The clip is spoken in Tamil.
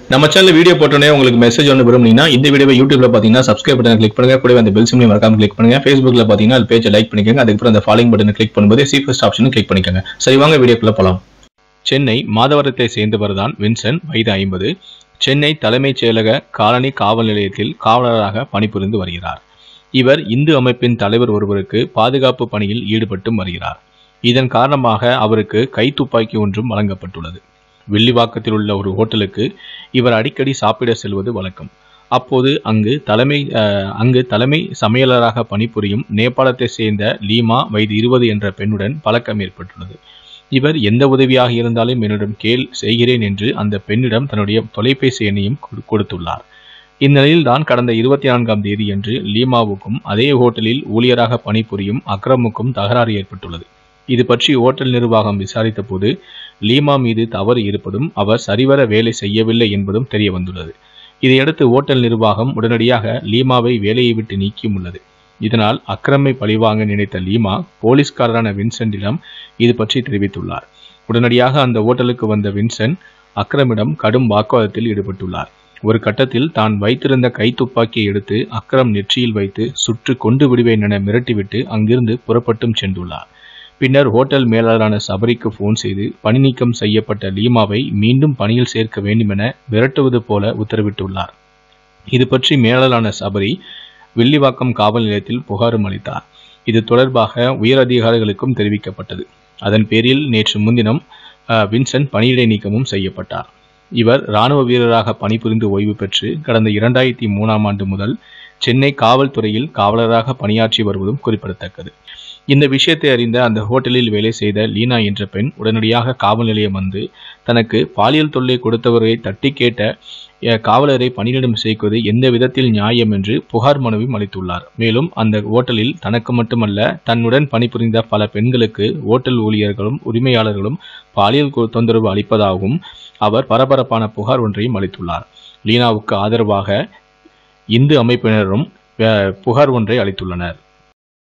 நம்ம சேனல் வீடியோ போட்டோன்னே உங்களுக்கு மெசேஜ் ஒன்று விரும்புனீங்கன்னா இந்த வீடியோவை யூடியூப்ல பார்த்தீங்கன்னா சப்ஸ்கிரைப் பட்டன் கிளிக் பண்ணுங்க கூடவே அந்த பெல் சிம்லையும் மறக்காம கிளிக் பண்ணுங்க ஃபேஸ்புக்ல பார்த்தீங்கன்னா அது பேஜை லைக் பண்ணிக்கோங்க அதுக்கப்புறம் அந்த ஃபாலோயிங் பட்டனை கிளிக் பண்ணும்போது சி ஃபர்ஸ்ட் ஆப்ஷனும் கிளிக் பண்ணிக்கோங்க சரி வாங்க வீடியோக்குள்ள போலாம் சென்னை மாதவரத்தை சேர்ந்தவர் தான் வின்சென்ட் வயது ஐம்பது சென்னை தலைமைச் செயலக காலனி காவல் நிலையத்தில் காவலராக பணிபுரிந்து வருகிறார் இவர் இந்து அமைப்பின் தலைவர் ஒருவருக்கு பாதுகாப்பு பணியில் ஈடுபட்டும் வருகிறார் இதன் காரணமாக அவருக்கு கைத்துப்பாக்கி ஒன்றும் வழங்கப்பட்டுள்ளது வில்லிவாக்கத்தில் உள்ள ஒரு ஹோட்டலுக்கு இவர் அடிக்கடி சாப்பிட செல்வது வழக்கம் அப்போது அங்கு தலைமை அஹ், அங்கு தலைமை சமையலராக பணிபுரியும் நேபாளத்தை சேர்ந்த லீமா வயது இருபது என்ற பெண்ணுடன் பழக்கம் ஏற்பட்டுள்ளது இவர் எந்த உதவியாக இருந்தாலும் என்னிடம் கேள் செய்கிறேன் என்று அந்த பெண்ணிடம் தன்னுடைய தொலைபேசி எண்ணையும் கொடு- கொடுத்துள்ளார் இந்நிலையில் தான் கடந்த இருபத்தி நான்காம் தேதியன்று லீமாவுக்கும் அதே ஹோட்டலில் ஊழியராக பணிபுரியும் அக்ரமுக்கும் தகராறு ஏற்பட்டுள்ளது இது பற்றி ஹோட்டல் நிர்வாகம் விசாரித்த போது லீமா மீது தவறு இருப்பதும் அவர் சரிவர வேலை செய்யவில்லை என்பதும் தெரிய வந்துள்ளது இதையடுத்து ஹோட்டல் நிர்வாகம் உடனடியாக லீமாவை வேலையை விட்டு நீக்கியுள்ளது இதனால் அக்ரமை பழிவாங்க நினைத்த லீமா போலீஸ்காரரான வின்சென்டிடம் இது பற்றி தெரிவித்துள்ளார் உடனடியாக அந்த ஹோட்டலுக்கு வந்த வின்சென்ட் அக்ரமிடம் கடும் வாக்குவாதத்தில் ஈடுபட்டுள்ளார் ஒரு கட்டத்தில் தான் வைத்திருந்த கைத்துப்பாக்கியை எடுத்து அக்ரம் நெற்றியில் வைத்து சுற்று கொண்டு விடுவேன் என மிரட்டிவிட்டு அங்கிருந்து புறப்பட்டும் சென்றுள்ளார் பின்னர் ஹோட்டல் மேலாளரான சபரிக்கு ஃபோன் செய்து பணி நீக்கம் செய்யப்பட்ட லீமாவை மீண்டும் பணியில் சேர்க்க வேண்டும் என மிரட்டுவது போல உத்தரவிட்டுள்ளார் இது பற்றி மேலாளரான சபரி வில்லிவாக்கம் காவல் நிலையத்தில் புகாரும் அளித்தார் இது தொடர்பாக உயர் அதிகாரிகளுக்கும் தெரிவிக்கப்பட்டது அதன் பேரில் நேற்று முன்தினம் அஹ், வின்சென்ட் பணியிடை நீக்கமும் செய்யப்பட்டார் இவர் இராணுவ வீரராக பணிபுரிந்து ஓய்வு பெற்று கடந்த இரண்டாயிரத்தி மூணாம் ஆண்டு முதல் சென்னை காவல்துறையில் காவலராக பணியாற்றி வருவதும் குறிப்பிடத்தக்கது இந்த விஷயத்தை அறிந்த அந்த ஹோட்டலில் வேலை செய்த லீனா என்ற பெண் உடனடியாக காவல் நிலையம் வந்து தனக்கு பாலியல் தொல்லை கொடுத்தவரை தட்டி கேட்ட அஹ், காவலரை பணியிடம் சேர்க்குவது எந்த விதத்தில் நியாயம் என்று புகார் மனுவையும் அளித்துள்ளார் மேலும் அந்த ஹோட்டலில் தனக்கு மட்டுமல்ல தன்னுடன் பணிபுரிந்த பல பெண்களுக்கு ஹோட்டல் ஊழியர்களும் உரிமையாளர்களும் பாலியல் கொ- தொந்தரவு அளிப்பதாகவும் அவர் பரபரப்பான புகார் ஒன்றையும் அளித்துள்ளார் லீனாவுக்கு ஆதரவாக இந்து அமைப்பினரும் அஹ், புகார் ஒன்றை அளித்துள்ளனர்